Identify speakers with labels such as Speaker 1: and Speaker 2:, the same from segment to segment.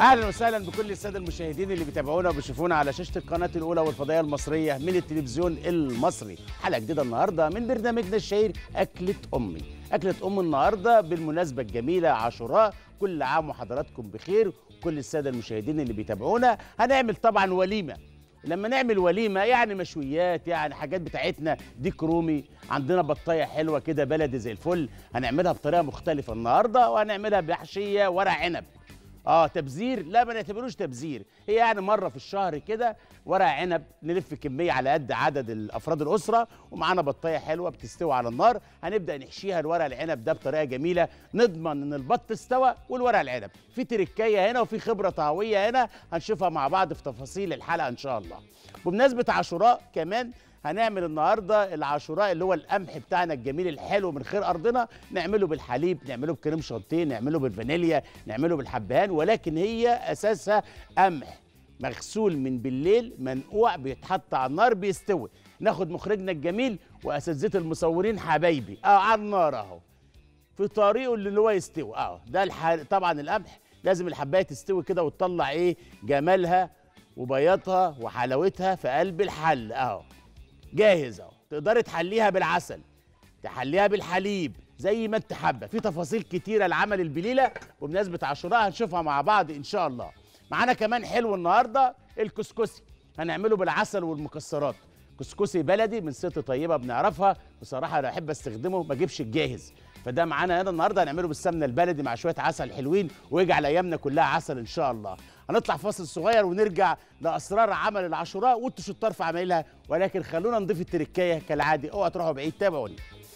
Speaker 1: اهلا وسهلا بكل الساده المشاهدين اللي بيتابعونا وبيشوفونا على شاشه القناه الاولى والفضائيه المصريه من التلفزيون المصري حلقه جديده النهارده من برنامجنا الشهير اكله امي اكله ام النهارده بالمناسبه الجميله عاشوراء كل عام وحضراتكم بخير كل الساده المشاهدين اللي بيتابعونا هنعمل طبعا وليمه لما نعمل وليمه يعني مشويات يعني حاجات بتاعتنا ديك رومي عندنا بطايه حلوه كده بلدي زي الفل هنعملها بطريقه مختلفه النهارده وهنعملها بحشيه ورق عنب اه تبذير لا ما نعتبروش تبذير هي يعني مره في الشهر كده ورق عنب نلف كميه على قد عدد الافراد الاسره ومعانا بطايه حلوه بتستوي على النار هنبدا نحشيها الورق العنب ده بطريقه جميله نضمن ان البط استوى والورق العنب في تركايه هنا وفي خبره طهويه هنا هنشوفها مع بعض في تفاصيل الحلقه ان شاء الله بمناسبه عاشوراء كمان هنعمل النهارده العاشوراء اللي هو القمح بتاعنا الجميل الحلو من خير ارضنا نعمله بالحليب نعمله بكريم شانتيه نعمله بالفانيليا نعمله بالحبهان ولكن هي اساسها قمح مغسول من بالليل منقوع بيتحط على النار بيستوي ناخد مخرجنا الجميل واساتذه المصورين حبايبي اه على النار اهو في طريقه اللي هو يستوي اه ده الح... طبعا القمح لازم الحبايه تستوي كده وتطلع ايه جمالها وبياضها وحلاوتها في قلب الحل اهو جاهز اهو تقدري تحليها بالعسل تحليها بالحليب زي ما انت حابه في تفاصيل كتيره لعمل البليله وبمناسبه عاشوراء هنشوفها مع بعض ان شاء الله معانا كمان حلو النهارده الكسكسي هنعمله بالعسل والمكسرات كسكسي بلدي من ست طيبه بنعرفها بصراحه انا احب استخدمه ما اجيبش الجاهز فده معانا هنا النهارده هنعمله بالسمنه البلدي مع شويه عسل حلوين ويجعل ايامنا كلها عسل ان شاء الله هنطلع فاصل صغير ونرجع لاسرار عمل العاشوراء وانتوا شطار في عمايلها ولكن خلونا نضيف التركايه كالعاده اوعى تروحوا بعيد تابعوني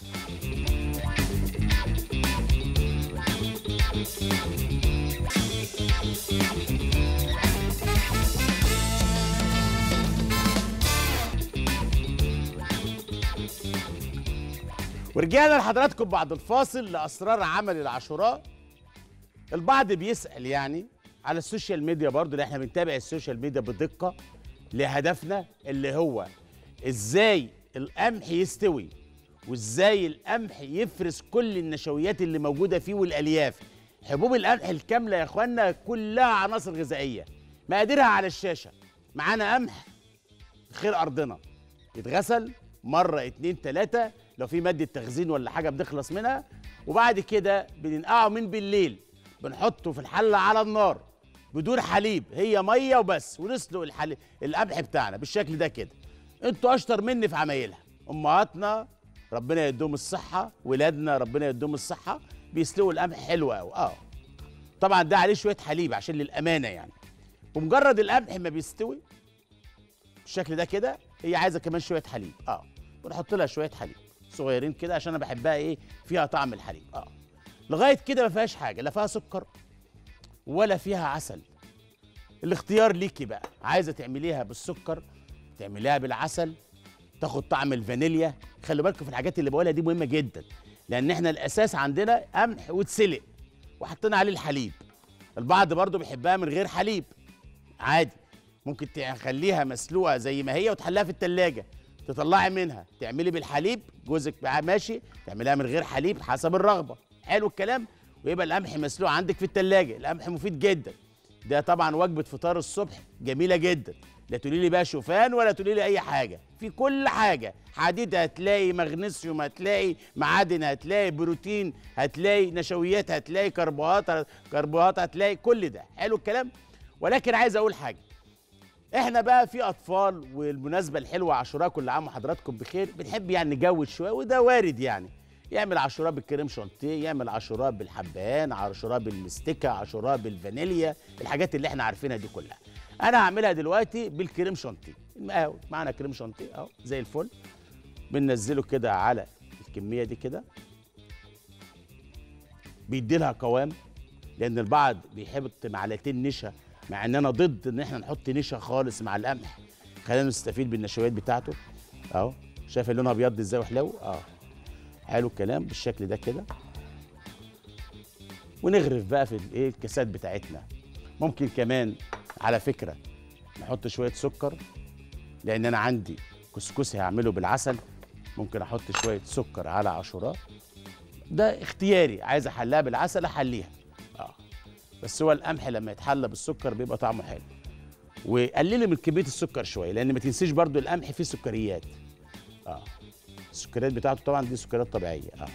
Speaker 1: ورجعنا لحضراتكم بعد الفاصل لاسرار عمل العاشوراء البعض بيسال يعني على السوشيال ميديا برضو اللي احنا بنتابع السوشيال ميديا بدقه لهدفنا اللي هو ازاي القمح يستوي وازاي القمح يفرز كل النشويات اللي موجوده فيه والالياف حبوب القمح الكامله يا اخوانا كلها عناصر غذائيه مقاديرها على الشاشه معانا قمح خير ارضنا يتغسل مره اتنين تلاته لو في ماده تخزين ولا حاجه بنخلص منها وبعد كده بننقعه من بالليل بنحطه في الحله على النار بدون حليب هي ميه وبس ونسلق الحليب القمح بتاعنا بالشكل ده كده انتوا اشطر مني في عمايلها امهاتنا ربنا يديهم الصحه ولادنا ربنا يديهم الصحه بيسلقوا القمح حلو قوي اه طبعا ده عليه شويه حليب عشان للامانه يعني ومجرد القمح ما بيستوي بالشكل ده كده هي عايزه كمان شويه حليب اه ونحط لها شويه حليب صغيرين كده عشان انا بحبها ايه فيها طعم الحليب اه لغايه كده ما فيهاش حاجه لا فيها سكر ولا فيها عسل الاختيار ليكي بقى عايزه تعمليها بالسكر تعمليها بالعسل تاخد طعم الفانيليا خلي بالكم في الحاجات اللي بقولها دي مهمه جدا لان احنا الاساس عندنا قمح واتسلق وحطينا عليه الحليب البعض برضو بيحبها من غير حليب عادي ممكن تخليها مسلوقه زي ما هي وتحلها في التلاجة تطلعي منها تعملي بالحليب جوزك بقى ماشي تعمليها من غير حليب حسب الرغبه حلو الكلام ويبقى القمح مسلوق عندك في التلاجة القمح مفيد جدا ده طبعا وجبه فطار الصبح جميله جدا لا تقولي لي بقى شوفان ولا تقولي لي اي حاجه في كل حاجه حديد هتلاقي مغنيسيوم هتلاقي معادن هتلاقي بروتين هتلاقي نشويات هتلاقي كربوهات كربوهات هتلاقي كل ده حلو الكلام ولكن عايز اقول حاجه احنا بقى في اطفال والمناسبه الحلوه عاشوراء كل عام وحضراتكم بخير بنحب يعني نجود شويه وده وارد يعني يعمل عاشوراء بالكريم شانتيه يعمل عاشوراء بالحبهان عاشوراء بالمستكه عاشوراء بالفانيليا الحاجات اللي احنا عارفينها دي كلها انا هعملها دلوقتي بالكريم شانتيه المقاوي معانا كريم شانتيه اهو زي الفل بننزله كده على الكميه دي كده بيدي لها قوام لان البعض بيحط معلقتين نشا مع ان انا ضد ان احنا نحط نشا خالص مع القمح خلينا نستفيد بالنشويات بتاعته اهو شايف لونها ابيض ازاي وحلو اه حلو الكلام بالشكل ده كده ونغرف بقى في الايه الكاسات بتاعتنا ممكن كمان على فكره نحط شويه سكر لان انا عندي كسكسي هعمله بالعسل ممكن احط شويه سكر على عاشوراء ده اختياري عايز احليها بالعسل احليها اه بس هو القمح لما يتحلى بالسكر بيبقى طعمه حلو وقللي من كميه السكر شويه لان ما تنسيش برضو القمح فيه سكريات اه السكريات بتاعته طبعا دي سكريات طبيعيه اه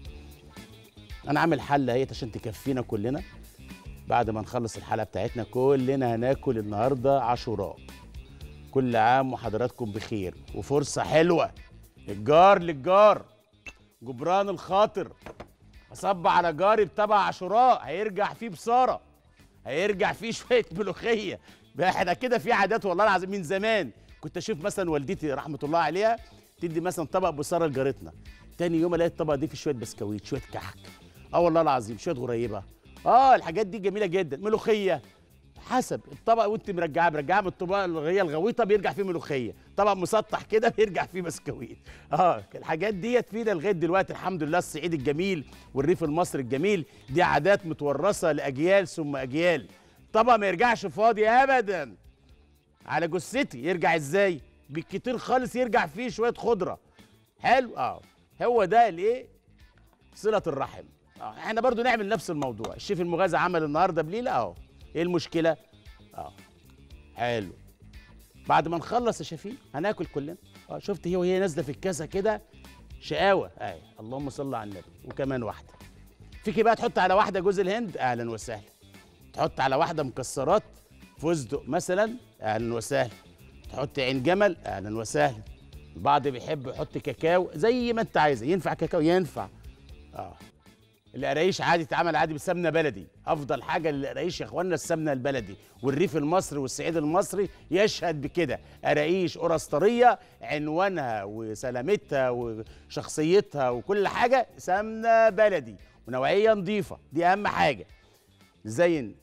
Speaker 1: انا عامل حله اهيت عشان تكفينا كلنا بعد ما نخلص الحلقه بتاعتنا كلنا هناكل النهارده عاشوراء كل عام وحضراتكم بخير وفرصه حلوه الجار للجار جبران الخاطر اصب على جاري بتبع عاشوراء هيرجع فيه بصاره هيرجع فيه شويه ملوخيه بقى احنا كده في عادات والله العظيم من زمان كنت اشوف مثلا والدتي رحمه الله عليها تدي مثلا طبق بصاره لجارتنا تاني يوم الاقي الطبق دي فيه شويه بسكويت شويه كحك اه والله العظيم شويه غريبه اه الحاجات دي جميله جدا ملوخيه حسب الطبق وانت مرجعاه مرجعاه من الطبق الغيه الغويطه بيرجع فيه ملوخيه طبق مسطح كده بيرجع فيه بسكويت اه الحاجات ديت فينا لغايه دلوقتي الحمد لله الصعيد الجميل والريف المصري الجميل دي عادات متورثه لاجيال ثم اجيال طبق ما يرجعش فاضي ابدا على جثتي يرجع ازاي بالكتير خالص يرجع فيه شويه خضره حلو اه هو ده الايه صله الرحم اه احنا برضو نعمل نفس الموضوع الشيف المغازي عمل النهارده بليله اهو ايه المشكله اه حلو بعد ما نخلص يا شفيق هناكل كلنا اه شفت هي وهي نازله في الكاسه كده شقاوه اي اللهم صل على النبي وكمان واحده فيكي بقى تحط على واحده جوز الهند اهلا وسهلا تحط على واحده مكسرات فستق مثلا اهلا وسهلا تحط عين جمل اهلا وسهلا البعض بيحب يحط كاكاو زي ما انت عايزه ينفع كاكاو ينفع اه القرايش عادي تتعمل عادي بسمنه بلدي افضل حاجه للقرايش يا اخوانا السمنه البلدي والريف المصري والصعيد المصري يشهد بكده قرايش قرص طريه عنوانها وسلامتها وشخصيتها وكل حاجه سمنه بلدي ونوعيه نظيفه دي اهم حاجه نزين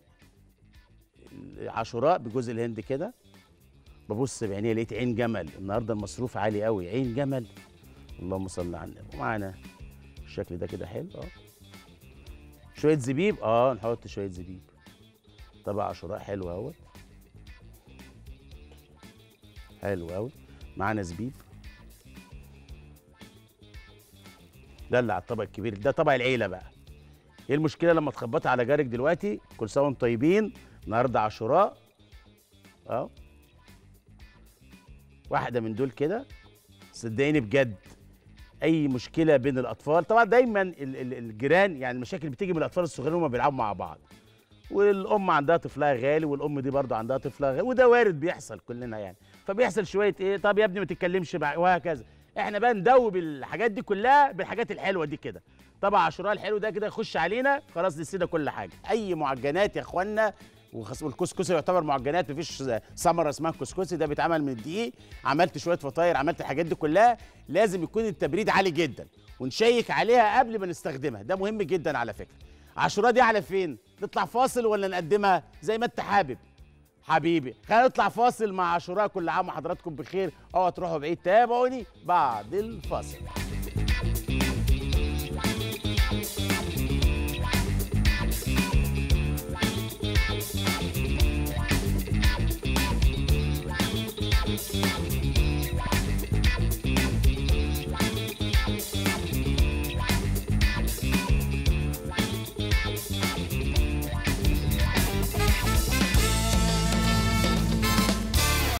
Speaker 1: العاشوراء بجوز الهند كده ببص بعينيه لقيت عين جمل النهارده المصروف عالي قوي عين جمل اللهم صل على النبي ومعانا الشكل ده كده حلو اه شويه زبيب اه نحط شويه زبيب طبق عاشوراء حلو اهوت حلو قوي معانا زبيب ده اللي على الطبق الكبير ده طبق العيله بقى ايه المشكله لما تخبطي على جارك دلوقتي كل سنه وانتم طيبين النهارده عاشوراء اه واحده من دول كده صدقيني بجد اي مشكله بين الاطفال طبعا دايما ال- ال- الجيران يعني المشاكل بتيجي من الاطفال الصغيرين وهم بيلعبوا مع بعض والام عندها طفلها غالي والام دي برضه عندها طفلها غالي وده وارد بيحصل كلنا يعني فبيحصل شويه ايه طب يا ابني ما تتكلمش بقى وهكذا احنا بقى ندوب الحاجات دي كلها بالحاجات الحلوه دي كده طبعا عاشوراء الحلو ده كده يخش علينا خلاص نسينا كل حاجه اي معجنات يا اخوانا وخاصة والكسكسي يعتبر معجنات مفيش ثمره اسمها كسكسي ده بيتعمل من الدقيق عملت شويه فطاير عملت الحاجات دي كلها لازم يكون التبريد عالي جدا ونشيك عليها قبل ما نستخدمها ده مهم جدا على فكره عاشوراء دي على فين نطلع فاصل ولا نقدمها زي ما انت حابب حبيبي خلينا نطلع فاصل مع عاشوراء كل عام وحضراتكم بخير اوعى تروحوا بعيد تابعوني بعد الفاصل